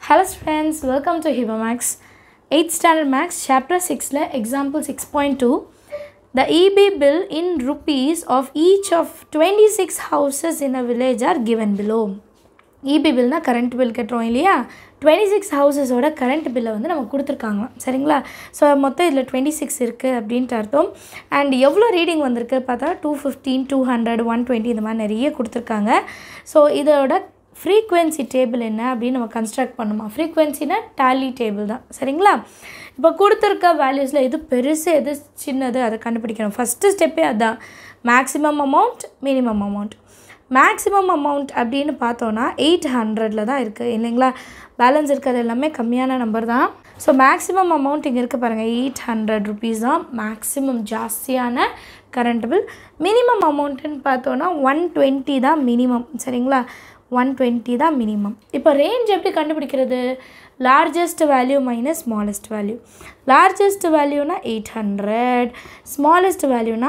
Hello friends, welcome to HibaMax. 8th Standard Max, Chapter 6, example 6.2. The EB bill in rupees of each of 26 houses in a village are given below. EB பில்னா current bill கட்டுறோம் இல்லையா twenty six ஹவுசஸோட current பில்லை வந்து நம்ம கொடுத்துருக்காங்க சரிங்களா so மொத்தம் இதில் டுவெண்ட்டி சிக்ஸ் இருக்குது அப்படின்ட்டு அர்த்தம் அண்ட் எவ்வளோ ரீடிங் வந்திருக்கு பார்த்தா two fifteen two hundred one twenty இந்த மாதிரி நிறைய கொடுத்துருக்காங்க ஸோ இதோட ஃப்ரீக்வன்சி டேபிள் என்ன அப்படின்னு நம்ம கன்ஸ்ட்ரக்ட் பண்ணுமா ஃப்ரீக்வன்சினா டேலி டேபிள் தான் சரிங்களா இப்போ கொடுத்துருக்க வேல்யூஸில் எது பெருசு எது சின்னது அதை கண்டுபிடிக்கணும் ஃபஸ்ட்டு ஸ்டெப்பே அதுதான் maximum amount minimum amount maximum amount அப்படின்னு பார்த்தோன்னா எயிட் ஹண்ட்ரடில் தான் இருக்குது இல்லைங்களா பேலன்ஸ் இருக்கிறது எல்லாமே கம்மியான நம்பர் தான் ஸோ மேக்ஸிமம் அமௌண்ட் இங்கே இருக்க பாருங்கள் எயிட் ஹண்ட்ரட் ருபீஸ் தான் மேக்ஸிமம் ஜாஸ்தியான கரண்ட் பில் மினிமம் அமௌண்ட்டுன்னு பார்த்தோன்னா ஒன் டுவெண்ட்டி தான் மினிமம் சரிங்களா ஒன் டுவெண்ட்டி தான் மினிமம் இப்போ ரேஞ்ச் எப்படி கண்டுபிடிக்கிறது largest value minus smallest value largest வேல்யூனா எயிட் ஹண்ட்ரட் ஸ்மாலஸ்ட் வேல்யூனா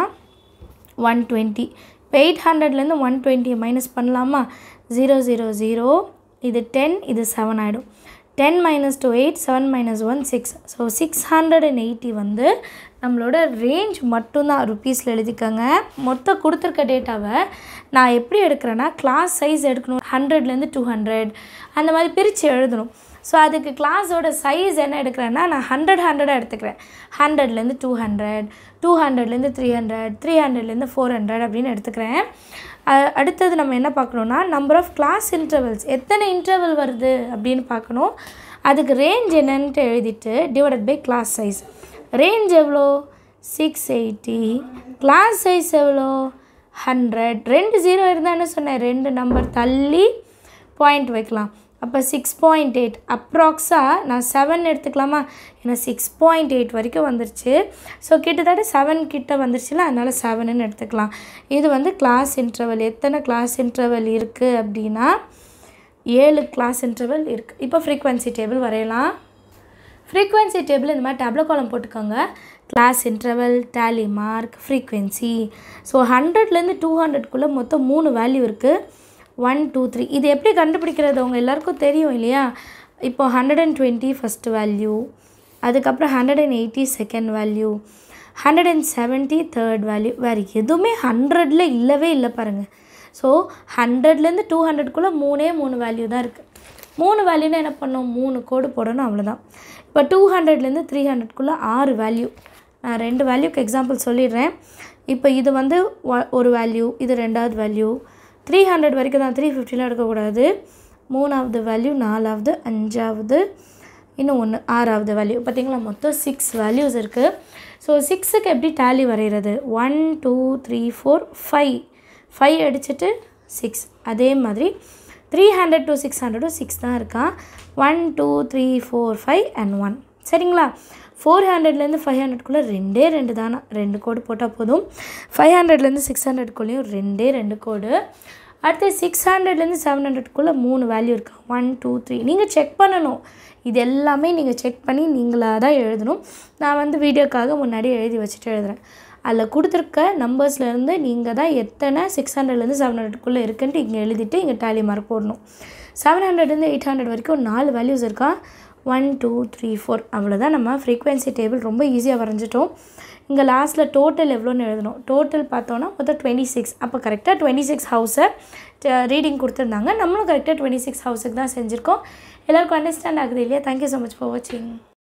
ஒன் டுவெண்ட்டி இப்போ எயிட் ஹண்ட்ரட்லேருந்து ஒன் டுவெண்ட்டியை மைனஸ் பண்ணலாமா ஜீரோ ஜீரோ ஜீரோ இது டென் இது செவன் ஆகிடும் ten minus two eight seven minus one six so six hundred and eighty வந்து நம்மளோட ரேஞ்ச் மட்டும்தான் ருப்பீஸில் எழுதிக்கோங்க மொத்தம் கொடுத்துருக்க டேட்டாவை நான் எப்படி எடுக்கிறேன்னா கிளாஸ் சைஸ் எடுக்கணும் ஹண்ட்ரட்லேருந்து டூ ஹண்ட்ரட் அந்த மாதிரி பிரித்து எழுதணும் ஸோ அதுக்கு கிளாஸோட சைஸ் என்ன எடுக்கிறேன்னா நான் ஹண்ட்ரட் ஹண்ட்ரடாக எடுத்துக்கிறேன் ஹண்ட்ரட்லேருந்து டூ ஹண்ட்ரட் டூ ஹண்ட்ரட்லேருந்து த்ரீ ஹண்ட்ரட் த்ரீ ஹண்ட்ரட்லேருந்து ஃபோர் ஹண்ட்ரட் அப்படின்னு எடுத்துக்கிறேன் அடுத்தது நம்ம என்ன பார்க்கணுன்னா நம்பர் ஆஃப் கிளாஸ் இன்டர்வல்ஸ் எத்தனை இன்டர்வல் வருது அப்படின்னு பார்க்கணும் அதுக்கு ரேஞ்ச் என்னன்ட்டு எழுதிட்டு divided by class size range எவ்வளோ சிக்ஸ் எயிட்டி கிளாஸ் சைஸ் எவ்வளோ ஹண்ட்ரட் ரெண்டு ஜீரோ இருந்தால் என்ன சொன்னேன் ரெண்டு நம்பர் தள்ளி பாயிண்ட் வைக்கலாம் அப்போ சிக்ஸ் பாயிண்ட் எயிட் அப்ராக்ஸாக நான் செவன் எடுத்துக்கலாமா ஏன்னா சிக்ஸ் பாயிண்ட் எயிட் வரைக்கும் வந்துருச்சு ஸோ கிட்டத்தட்ட செவன் கிட்ட வந்துருச்சுல அதனால் செவனுன்னு எடுத்துக்கலாம் இது வந்து கிளாஸ் இன்டர்வல் எத்தனை கிளாஸ் இன்டர்வல் இருக்குது அப்படின்னா ஏழு கிளாஸ் இன்டர்வல் இருக்குது இப்போ ஃப்ரீக்வன்சி டேபிள் வரையலாம் ஃப்ரீக்வன்சி டேபிள் இந்த மாதிரி டேப்லோ காலம் போட்டுக்கோங்க class interval tally mark frequency so ஹண்ட்ரட்லேருந்து டூ ஹண்ட்ரட்குள்ளே மொத்தம் மூணு வேல்யூ இருக்குது ஒன் டூ த்ரீ இது எப்படி கண்டுபிடிக்கிறது அவங்க எல்லாருக்கும் தெரியும் இல்லையா இப்போ hundred and twenty first value அதுக்கப்புறம் hundred and eighty second value hundred and seventy third value வேறு எதுவுமே ஹண்ட்ரடில் இல்லவே இல்லை பாருங்கள் ஸோ ஹண்ட்ரட்லேருந்து டூ ஹண்ட்ரட்குள்ளே மூணே மூணு வேல்யூ தான் இருக்குது மூணு வேல்யூனா என்ன பண்ணோம் மூணு கோடு போடணும் அவ்வளோதான் இப்போ டூ ஹண்ட்ரட்லேருந்து த்ரீ ஹண்ட்ரட்குள்ளே ஆறு வேல்யூ நான் ரெண்டு வேல்யூக்கு எக்ஸாம்பிள் சொல்லிடுறேன் இப்போ இது வந்து ஒரு வேல்யூ இது ரெண்டாவது வேல்யூ த்ரீ ஹண்ட்ரட் வரைக்கும் தான் த்ரீ ஃபிஃப்டிலாம் எடுக்கக்கூடாது மூணாவது வேல்யூ நாலாவது அஞ்சாவது இன்னும் ஒன்று ஆறாவது வேல்யூ பார்த்திங்களா மொத்தம் சிக்ஸ் வேல்யூஸ் இருக்குது ஸோ சிக்ஸுக்கு எப்படி டேலி வரைகிறது one two three four five five அடிச்சுட்டு சிக்ஸ் அதே மாதிரி த்ரீ ஹண்ட்ரட் டு சிக்ஸ் ஹண்ட்ரடும் சிக்ஸ் தான் இருக்கான் one two three four five and one சரிங்களா ஃபோர் ஹண்ட்ரட்லேருந்து ஃபைவ் ஹண்ட்ரட்குள்ளே ரெண்டே ரெண்டு தானே ரெண்டு கோடு போட்டால் போதும் ஃபைவ் ஹண்ட்ரட்லேருந்து சிக்ஸ் ஹண்ட்ரட்குள்ளேயும் ரெண்டே ரெண்டு கோடு அடுத்து சிக்ஸ் ஹண்ட்ரட்லேருந்து செவன் ஹண்ட்ரட்குள்ளே மூணு வேல்யூ இருக்குது ஒன் டூ த்ரீ நீங்கள் செக் பண்ணணும் இது எல்லாமே நீங்கள் செக் பண்ணி நீங்களாக தான் எழுதணும் நான் வந்து வீடியோக்காக முன்னாடி எழுதி வச்சுட்டு எழுதுகிறேன் அதில் கொடுத்துருக்க நம்பர்ஸ்லேருந்து நீங்கள் தான் எத்தனை சிக்ஸ் ஹண்ட்ரட்லேருந்து செவன் ஹண்ட்ரட்குள்ளே இருக்குன்ட்டு இங்கே எழுதிட்டு இங்கே டேலி மார்க் போடணும் செவன் ஹண்ட்ரட்லேருந்து எயிட் ஹண்ட்ரட் வரைக்கும் நாலு வேல்யூஸ் இருக்கா ஒன் டூ த்ரீ ஃபோர் அவ்வளோதான் நம்ம ஃப்ரீக்வன்சி டேபிள் ரொம்ப ஈஸியாக வரைஞ்சிட்டோம் இங்கே லாஸ்ட்டில் டோட்டல் எவ்வளோன்னு எழுதணும் டோட்டல் பார்த்தோன்னா மொத்தம் டுவெண்ட்டி சிக்ஸ் அப்போ கரெக்டாக டுவெண்ட்டி சிக்ஸ் ஹவுஸை ரீடிங் கொடுத்துருந்தாங்க நம்மளும் கரெக்டாக டுவெண்ட்டி சிக்ஸ் ஹவுஸுக்கு தான் செஞ்சுருக்கோம் எல்லாருக்கும் அண்டர்ஸ்டாண்ட் ஆகுது இல்லையா தேங்க்யூ ஸோ மச் ஃபார் வாட்சிங்